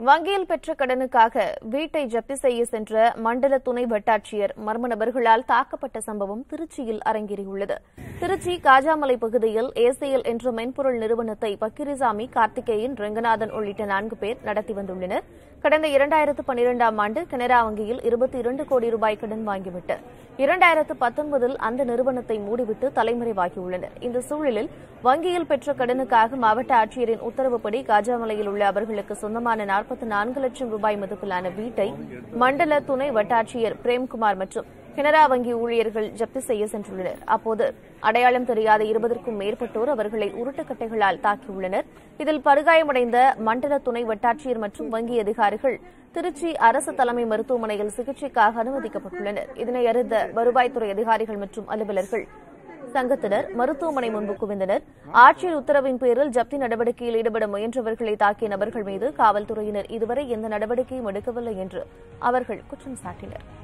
வங்கியில் பெற்ற கடனுக்காக வீட்டை ஜப்தி செய்ய சென்ற மண்டல துணை வட்டாட்சியர் மர்ம நபர்களால் தாக்கப்பட்ட சம்பவம் திருச்சியில் அரங்கேறியுள்ளது திருச்சி காஜாமலை பகுதியில் ஏசிஎல் என்ற மென்பொருள் நிறுவனத்தை பக்கிரிசாமி கார்த்திகேயன் ரெங்கநாதன் உள்ளிட்ட நான்கு பேர் நடத்தி வந்துள்ளனர் கடந்த இரண்டாயிரத்து பனிரெண்டாம் ஆண்டு கனரா வங்கியில் இருபத்தி இரண்டு கோடி ரூபாய் கடன் வாங்கிவிட்டு இரண்டாயிரத்து பத்தொன்பதில் அந்த நிறுவனத்தை மூடிவிட்டு தலைமறைவாகியுள்ளனர் இந்த சூழலில் வங்கியில் பெற்ற கடனுக்காக மாவட்ட ஆட்சியரின் உத்தரவுப்படி காஜாமலையில் உள்ள அவர்களுக்கு சொந்தமான நாற்பத்தி நான்கு லட்சம் ரூபாய் மதிப்பிலான வீட்டை மண்டல துணை வட்டாட்சியர் பிரேம்குமார் மற்றும் கனரா வங்கி ஊழியர்கள் ஜப்தி செய்ய சென்றுள்ளனர் அப்போது அடையாளம் தெரியாத இருபதற்கும் மேற்பட்டோர் அவர்களை உருட்டுக்கட்டைகளால் தாக்கியுள்ளனர் இதில் படுகாயமடைந்த மண்டல துணை வட்டாட்சியர் மற்றும் வங்கி அதிகாரிகள் திருச்சி அரசு தலைமை மருத்துவமனையில் சிகிச்சைக்காக அனுமதிக்கப்பட்டுள்ளனர் இதனை அறிந்த வருவாய்த்துறை அதிகாரிகள் மற்றும் அலுவலர்கள் சங்கத்தினர் மருத்துவமனை முன்பு குவிந்தனர் ஆட்சியர் உத்தரவின் பேரில் ஜப்தி நடவடிக்கையில் ஈடுபட முயன்றவர்களை தாக்கிய நபர்கள் மீது காவல்துறையினர் இதுவரை எந்த நடவடிக்கையும் எடுக்கவில்லை என்று அவர்கள் குற்றம் சாட்டினர்